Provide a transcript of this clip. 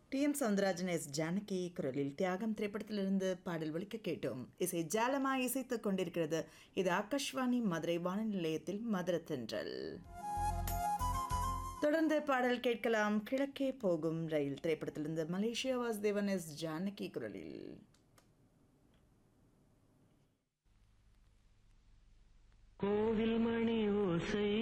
D M Soundararajan S Janaki குரலில் தியாகம் திரைப்படத்திலிருந்து பாடல் ஒலிக்க கேட்டோம் இசை ஜாலமாய் இசைத்துக் கொண்டிருக்கிறது இது ஆகாஷ்வாணி மதுரை வானொலி நிலையத்தில் மதுர தென்றல் தொடர்ந்து பாடல் கேட்கலாம் கிழக்கே போகும் ரயில் திரைப்படத்திலிருந்து மலேசியா வாசுதேவன் எஸ் ஜானகி குரலில் கோவில் மணி ஓசை